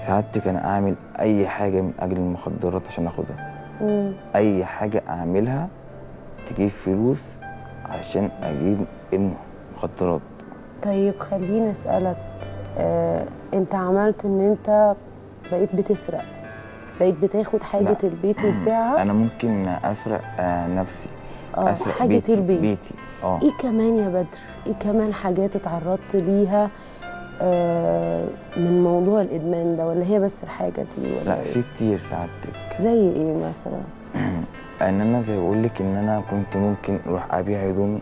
سعادتك انا اعمل اي حاجه من اجل المخدرات عشان اخدها مم. اي حاجه اعملها تجيب فلوس عشان اجيب المخدرات طيب خليني اسالك آه، انت عملت ان انت بقيت بتسرق بقيت بتاخد حاجه لا. البيت وتبيعها انا ممكن اسرق آه نفسي اه اسرق حاجه بيتي البيت بيتي اه ايه كمان يا بدر ايه كمان حاجات اتعرضت ليها آه من موضوع الادمان ده ولا هي بس الحاجه دي ولا لا إيه؟ في كتير سعادتك زي ايه مثلا ان انا زي بقول لك ان انا كنت ممكن اروح ابيع هدومي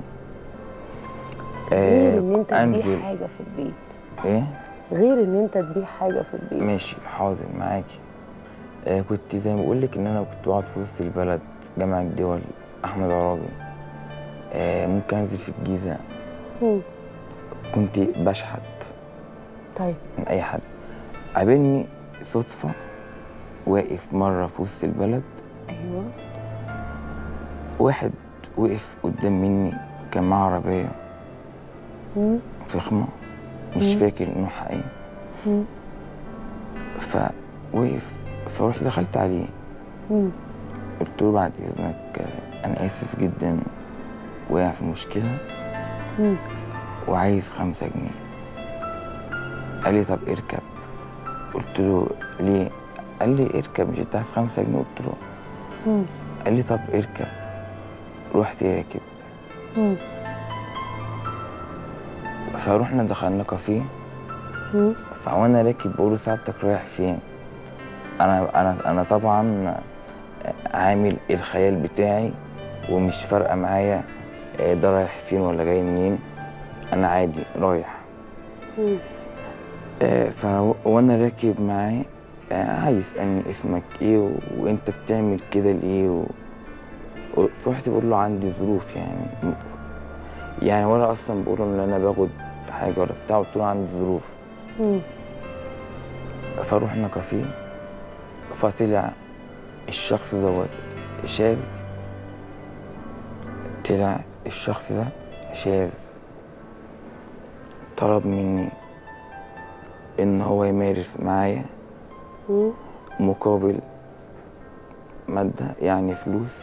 غير ان انت أنزل. تبيع حاجه في البيت ايه غير ان انت تبيع حاجه في البيت ماشي حاضر معاكي آه كنت زي ما بقول لك ان انا كنت بقعد في وسط البلد جامعة الدول احمد عرابي آه ممكن انزل في الجيزة مم. كنت بشحت طيب من اي حد قابلني صدفة واقف مرة في وسط البلد ايوه واحد وقف قدام مني كان معاه عربية مم. فخمة مش فاكر نوعها ايه مم. فوقف فرحت دخلت عليه مم. قلت له بعد اذنك آه، انا اسف جدا وقع في مشكلة مم. وعايز خمسة جنيه قال لي طب اركب قلت له ليه قال لي اركب مش انت عايز خمسة جنيه قلت له مم. قال لي طب اركب رحت راكب مم. فروحنا دخلنا كافيه مم. فوانا راكب بقول له سعادتك رايح فين انا انا انا طبعا عامل الخيال بتاعي ومش فارقه معايا آه، ده رايح فين ولا جاي منين انا عادي رايح مم. آه، ف وانا راكب معاه آه، عايز ان اسمك ايه و... وانت بتعمل كده ليه و... و- فرحت بقول له عندي ظروف يعني يعني ولا اصلا بقول له ان انا باخد حاجه ولا بتاع قلت له عندي ظروف مم. فروحنا كافيه فطلع الشخص دوت شاذ طلع الشخص ده شاذ طلب مني ان هو يمارس معايا مم. مقابل مادة يعني فلوس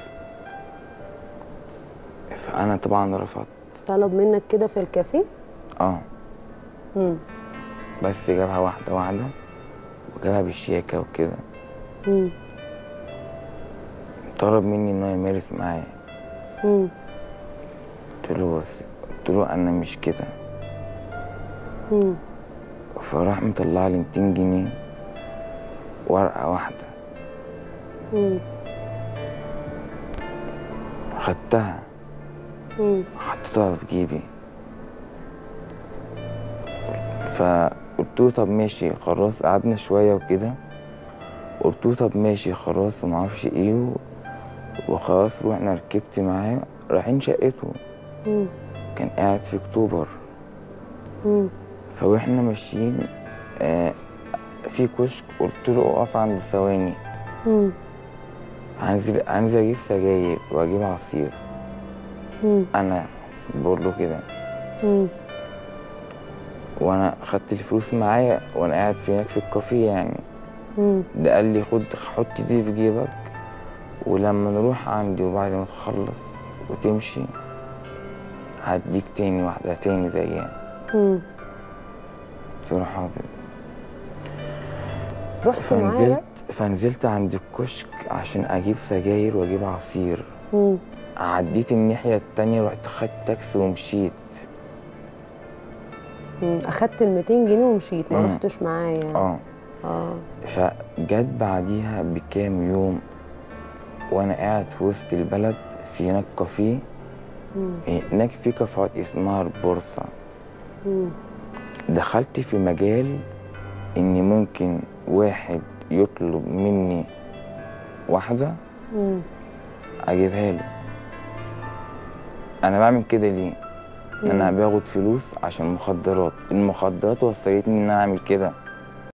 فأنا طبعا رفضت طلب منك كده في الكافيه اه مم. بس جابها واحدة واحدة وجابها بالشياكة وكده مم. طلب مني انه يمارس معايا مم. قلت له بس قلت له انا مش كده مم. فراح مطلع لي 200 جنيه ورقة واحدة مم. خدتها مم. حطيتها في جيبي فقلت له طب ماشي خلاص قعدنا شوية وكده قلت له طب ماشي خلاص ومعرفش ايه و- وخلاص روحنا ركبت معاه رايحين شقته مم. كان قاعد في اكتوبر مم. فواحنا ماشيين آه في كشك قلت له اقف عنده ثواني مم. هنزل هنزل اجيب سجاير واجيب عصير مم. انا بقول له كده مم. وانا خدت الفلوس معايا وانا قاعد في هناك في الكافيه يعني مم. ده قال لي خد حط دي في جيبك ولما نروح عندي وبعد ما تخلص وتمشي هديك تاني واحدة تاني زيها مم. قلت له حاضر رحت معاه فنزلت فنزلت عند الكشك عشان اجيب سجاير واجيب عصير مم. عديت الناحية التانية رحت خدت تاكسي ومشيت مم. اخدت ال 200 جنيه ومشيت ما مم. رحتش معاه يعني اه اه فجت بعديها بكام يوم وانا قاعد في وسط البلد في هناك كافيه مم. هناك في كافيهات اسمها البورصة مم. دخلت في مجال ان ممكن واحد يطلب مني واحدة مم. اجيبها له انا بعمل كده ليه انا باخد فلوس عشان مخدرات المخدرات وصلتني ان انا اعمل كده